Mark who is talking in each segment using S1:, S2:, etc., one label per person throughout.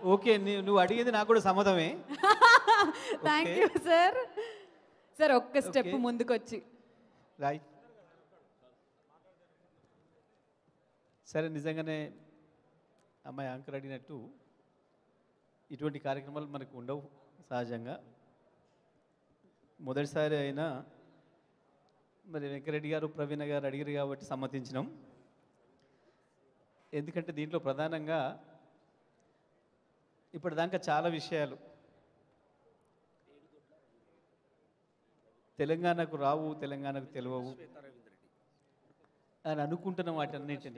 S1: Okay నీ- నువ్వు అడిగేది నాకు కూడా సమ్మతమే
S2: థ్యాంక్ యూ సార్ సార్ ఒక్క స్టెప్
S1: Okay.
S2: ముందుకొచ్చి
S1: రాయ్ సరే నిజంగానే అమ్మాయి యాంకర్ అడిగినట్టు ఇటువంటి కార్యక్రమాలు మనకు ఉండవు సహజంగా మొదటిసారి అయినా మరి వెంకరెడ్డి గారు ప్రవీణ గారు అడిగారు కాబట్టి సమ్మతించినాం ఎందుకంటే దీంట్లో ప్రధానంగా ఇప్పటిదాకా చాలా విషయాలు తెలంగాణకు రావు తెలంగాణకు తెలియవు అని అనుకుంటున్న వాటన్నిటిని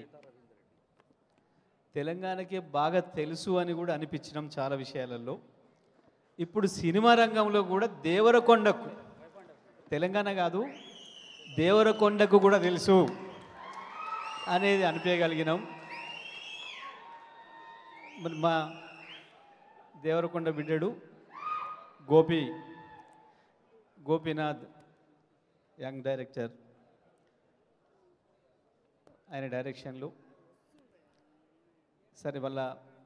S1: తెలంగాణకే బాగా తెలుసు అని కూడా అనిపించినాం చాలా విషయాలలో ఇప్పుడు సినిమా రంగంలో కూడా దేవరకొండకు తెలంగాణ కాదు దేవరకొండకు కూడా తెలుసు అనేది అనిపించగలిగినాం మరి మా దేవరకొండ బిడ్డడు గోపి గోపీనాథ్ యంగ్ డైరెక్టర్ ఆయన డైరెక్షన్లు సరే వాళ్ళ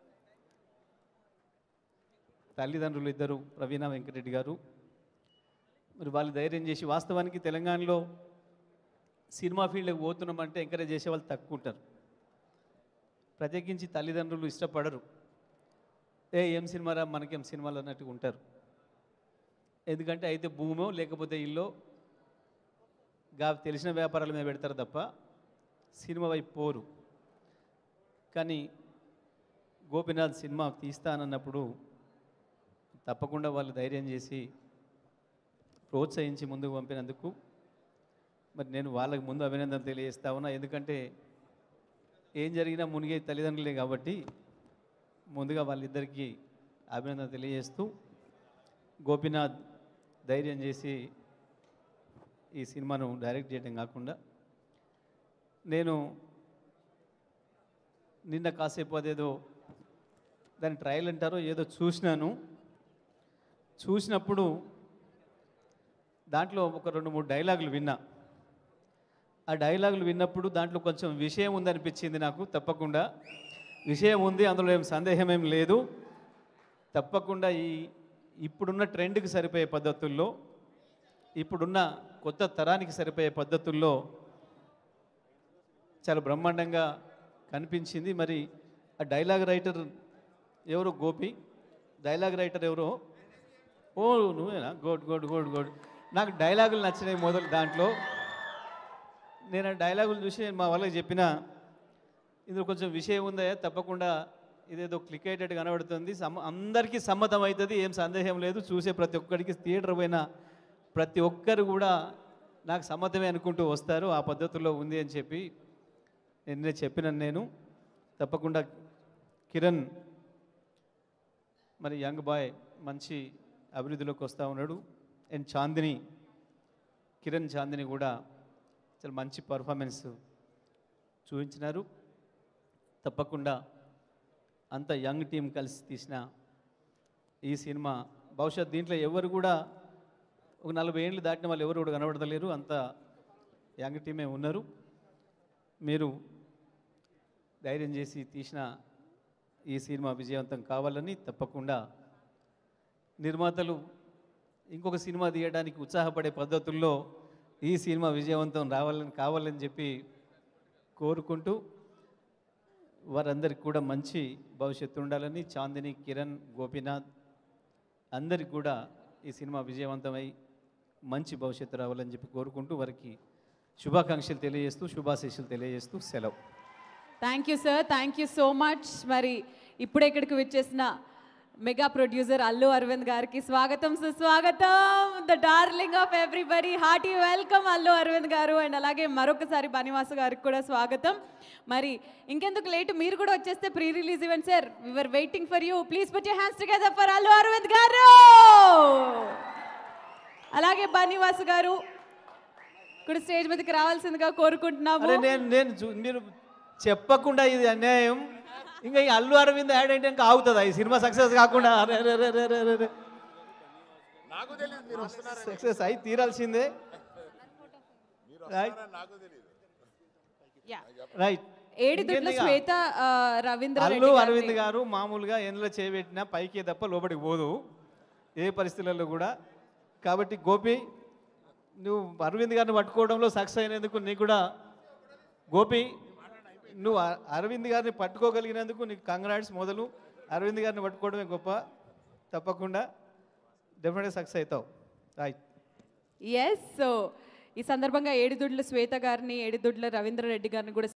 S1: తల్లిదండ్రులు ఇద్దరు ప్రవీణ వెంకటరెడ్డి గారు మరి వాళ్ళు ధైర్యం చేసి వాస్తవానికి తెలంగాణలో సినిమా ఫీల్డ్కి పోతున్నామంటే ఎంకరేజ్ చేసే వాళ్ళు తక్కువ ఉంటారు ప్రత్యేకించి తల్లిదండ్రులు ఇష్టపడరు ఏ ఏం సినిమారా మనకేం సినిమాలు అన్నట్టుగా ఉంటారు ఎందుకంటే అయితే భూమో లేకపోతే ఇల్లు గా తెలిసిన వ్యాపారాల మీద పెడతారు తప్ప సినిమా వైపు పోరు కానీ గోపీనాథ్ సినిమా తీస్తానన్నప్పుడు తప్పకుండా వాళ్ళు ధైర్యం చేసి ప్రోత్సహించి ముందుకు పంపినందుకు మరి నేను వాళ్ళకి ముందు అభినందన తెలియజేస్తా ఉన్నా ఎందుకంటే ఏం జరిగినా మునిగే తల్లిదండ్రులే కాబట్టి ముందుగా వాళ్ళిద్దరికీ అభినందన తెలియజేస్తూ గోపీనాథ్ ధైర్యం చేసి ఈ సినిమాను డైరెక్ట్ చేయడం కాకుండా నేను నిన్న కాసేపు అదేదో దాని ట్రయల్ అంటారో ఏదో చూసినాను చూసినప్పుడు దాంట్లో ఒక రెండు మూడు డైలాగులు విన్నా ఆ డైలాగులు విన్నప్పుడు దాంట్లో కొంచెం విషయం ఉందనిపించింది నాకు తప్పకుండా విషయం ఉంది అందులో ఏం సందేహం ఏం లేదు తప్పకుండా ఈ ఇప్పుడున్న ట్రెండ్కి సరిపోయే పద్ధతుల్లో ఇప్పుడున్న కొత్త తరానికి సరిపోయే పద్ధతుల్లో చాలా బ్రహ్మాండంగా కనిపించింది మరి ఆ డైలాగ్ రైటర్ ఎవరు గోపి డైలాగ్ రైటర్ ఎవరో ఓ నువ్వేనా గుడ్ గుడ్ గుడ్ గుడ్ నాకు డైలాగులు నచ్చినాయి మొదలు దాంట్లో నేను ఆ డైలాగులు చూసి మా వాళ్ళకి చెప్పిన ఇందులో కొంచెం విషయం ఉందా తప్పకుండా ఇదేదో క్లిక్ అయ్యేటట్టు కనబడుతుంది సమ్మ అందరికీ సమ్మతం అవుతుంది ఏం సందేహం లేదు చూసే ప్రతి ఒక్కరికి థియేటర్ పోయిన ప్రతి ఒక్కరు కూడా నాకు సమ్మతమే అనుకుంటూ వస్తారు ఆ పద్ధతుల్లో ఉంది అని చెప్పి నిన్నే చెప్పినాను నేను తప్పకుండా కిరణ్ మరి యంగ్ బాయ్ మంచి అభివృద్ధిలోకి వస్తూ ఉన్నాడు అండ్ చాందిని కిరణ్ చాందిని కూడా చాలా మంచి పర్ఫార్మెన్స్ చూపించినారు తప్పకుండా అంత యంగ్ టీం కలిసి తీసిన ఈ సినిమా బహుశా దీంట్లో ఎవరు కూడా ఒక నలభై ఏళ్ళు దాటిన వాళ్ళు ఎవరు కూడా కనబడతలేరు అంత యంగ్ టీమే ఉన్నారు మీరు ధైర్యం చేసి తీసిన ఈ సినిమా విజయవంతం కావాలని తప్పకుండా నిర్మాతలు ఇంకొక సినిమా తీయడానికి ఉత్సాహపడే పద్ధతుల్లో ఈ సినిమా విజయవంతం రావాలని కావాలని చెప్పి కోరుకుంటూ వారందరికి కూడా మంచి భవిష్యత్తు ఉండాలని చాందిని కిరణ్ గోపీనాథ్ అందరికి కూడా ఈ సినిమా విజయవంతమై మంచి భవిష్యత్తు రావాలని చెప్పి కోరుకుంటూ వారికి శుభాకాంక్షలు తెలియజేస్తూ శుభాశీస్సులు తెలియజేస్తూ సెలవు
S2: thank you sir thank you so much మరి ఇప్పుడే ఇక్కడికి వచ్చేసిన మెగా ప్రొడ్యూసర్ అల్లు అరవింద్ గారికి స్వాగతం సుస్వాగతం the darling of everybody hearty welcome Allu Aravind garu and అలాగే మరొకసారి బనివాసు గారికి కూడా స్వాగతం మరి ఇంకెందుకు లేట్ మీరు కూడా వచ్చేస్తే pre release event sir we are waiting for you please put you hands together for Allu Aravind garu అలాగే బనివాసు గారు కూడా స్టేజ్ మీదకి రావాల్సిందిగా కోరుకుంటున్నాము
S1: అరే నేను నేను చూ- మీరు చెప్పకుండా ఇది అన్యాయం ఇంకా ఈ అల్లు అరవింద్ యాడ్ అంటే ఇంకా ఆగుతుందా ఈ సినిమా సక్సెస్ కాకుండా అరే అరే అరే అరే అరే అరే
S3: నాకు తెలియదు మీరు వస్తున్నారని
S1: సక్సెస్ అయి తీరాల్సిందే
S3: మీరు
S1: రైట్
S3: వస్తున్నారని నాకు తెలియదు
S2: యా
S1: రైట్
S2: ఏడిదుడ్ల
S1: ఇంకెందుగా?
S2: శ్వేత ఆ, రవీంద్ర
S1: అల్లు
S2: రెడ్డి
S1: అరవింద్
S2: గారిని-
S1: గారు మామూలుగా ఎందులో చేయబెట్టినా పైకి తప్ప లోపలికి పోదు ఏ పరిస్థితులలో కూడా కాబట్టి గోపి నువ్వు అరవింద్ గారిని పట్టుకోవడంలో సక్సెస్ అయినందుకు నీకు కూడా గోపి నువ్వు అ- అరవింద్ గారిని పట్టుకోగలిగినందుకు నీకు కంగ్రాట్స్ మొదలు అరవింద్ గారిని పట్టుకోవడమే గొప్ప తప్పకుండా డెఫినెట్గా సక్సెస్ అవుతావు రైట్
S2: ఎస్ సో ఈ సందర్భంగా ఏడిదుడ్ల శ్వేత గారిని ఏడిదుడ్ల రవీంద్ర రెడ్డి గారిని కూడా